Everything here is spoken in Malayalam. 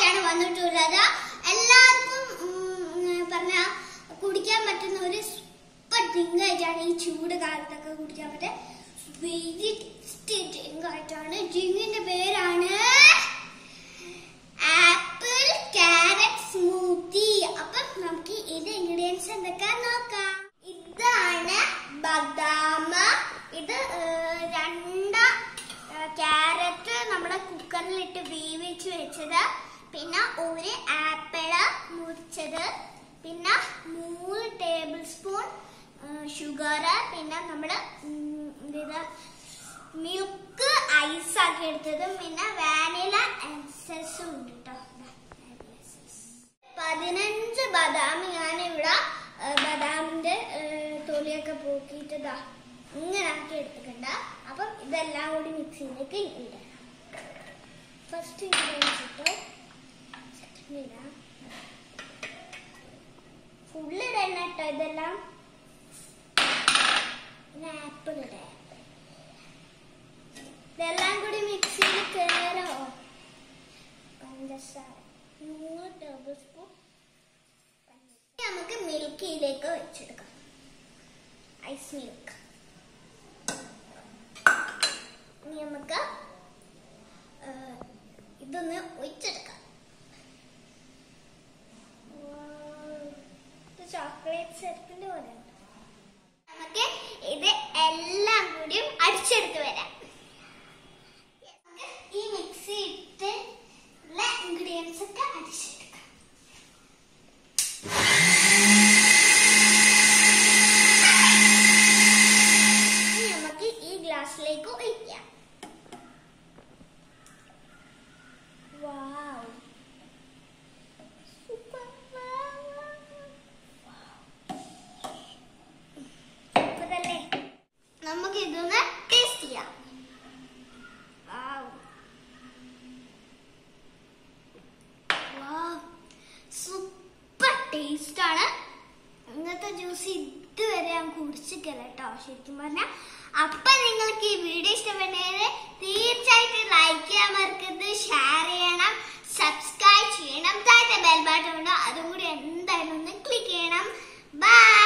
ആയിട്ടാണ് വന്നിട്ടുള്ളത് എല്ലാവർക്കും ഉം, പറഞ്ഞ കുടിക്കാൻ പറ്റുന്ന ഒരു സൂപ്പർ ഡ്രിങ്ക് ആയിട്ടാണ് ഈ ചൂട് കാലത്തൊക്കെ കുടിക്കാൻ പറ്റുക വെരി ടേസ്റ്റി ഡ്രിങ്ക് ആയിട്ടാണ് ഡ്രിങ്കിന്റെ പേരാണ് ആപ്പിൾ ക്യാരറ്റ് സ്മൂത്തി അപ്പം നമുക്ക് ഇത് ഇൻഗ്രീഡിയൻസ് എന്തൊക്കെ നോക്കാം ഇതാണ് ബദാം ഇത് ഏഹ്, രണ്ട് ക്യാരറ്റ് നമ്മുടെ കുക്കറിലിട്ട് വേവിച്ച് വെച്ചത് പിന്നെ ഒരു ആപ്പിള് മുറിച്ചത് പിന്നെ മൂന്ന് ടേബിൾ സ്പൂൺ ഷുഗർ പിന്നെ നമ്മുടെ ഇത് മിൽക്ക് ഐസ് ആക്കി എടുത്തതും പിന്നെ വാനില എസൻസും ഉണ്ട് കേട്ടോ പതിനഞ്ച് ബദാം ഞാനിവിടെ ഏ, ബദാമിന്റെ ഏ, തൊലിയൊക്കെ പോക്കിയിട്ടതാ ഇങ്ങനെ ആക്കി എടുത്തിട്ടുണ്ട് അപ്പം ഇതെല്ലാം കൂടി മിക്സിയിലേക്ക് ഇടണം ഫസ്റ്റ് ഇൻഗ്രീഡിയൻസ് ഇട്ടു സെക്കൻഡ് ഇടാം ഫുള്ള് ഇടണം കേട്ടോ ഇതെല്ലാം പിന്നെ ആപ്പിൾ ഇടാം ഇതെല്ലാം കൂടി മിക്സിയിൽ കയറോ പഞ്ചസാര മൂന്ന് ടേബിൾ സ്പൂൺ പഞ്ചസാര നമുക്ക് മിൽക്കിയിലേക്ക് വെച്ചെടുക്കാം ഐസ് മിൽക്ക് ഇനി നമുക്ക് ആ, ഇതൊന്ന് ഒഴിച്ചെടുക്കാം ചോക്ലേറ്റ് സെറ്റിന്റെ പോലെ ഉണ്ട്. നമുക്ക് ഇത് എല്ലാം കൂടിയും അടിച്ചെടുത്ത് വരാം ഈ മിക്സി ഇട്ട് ഉള്ള ഇൻഗ്രീഡിയൻസ് ഒക്കെ അടിച്ചെടുക്കാം ഇനി നമുക്ക് ഈ ഗ്ലാസ്സിലേക്ക് ഒഴിക്കാം വാവ് സൂപ്പർ സൂപ്പറല്ലേ നമുക്ക് ഇതൊന്ന് ടേസ്റ്റ് ചെയ്യാം വാവ് വാവ് സൂപ്പർ ടേസ്റ്റ് ആണ് ഇങ്ങനത്തെ ജ്യൂസ് ഇതുവരെ ഞാൻ കുടിച്ചിട്ടില്ല കേട്ടോ ശരിക്കും പറഞ്ഞാൽ അപ്പൊ നിങ്ങൾക്ക് ഈ വീഡിയോ ഇഷ്ടപ്പെട്ടത് തീർച്ചയായിട്ടും ലൈക്ക് ചെയ്യാൻ മറക്കരുത് ഷെയർ ചെയ്യണം സബ്സ്ക്രൈബ് ചെയ്യണം താഴത്തെ ബെൽ ബട്ടൺ ഉണ്ട് അതും കൂടി എന്തായാലും ഒന്ന് ക്ലിക്ക് ചെയ്യണം ബൈ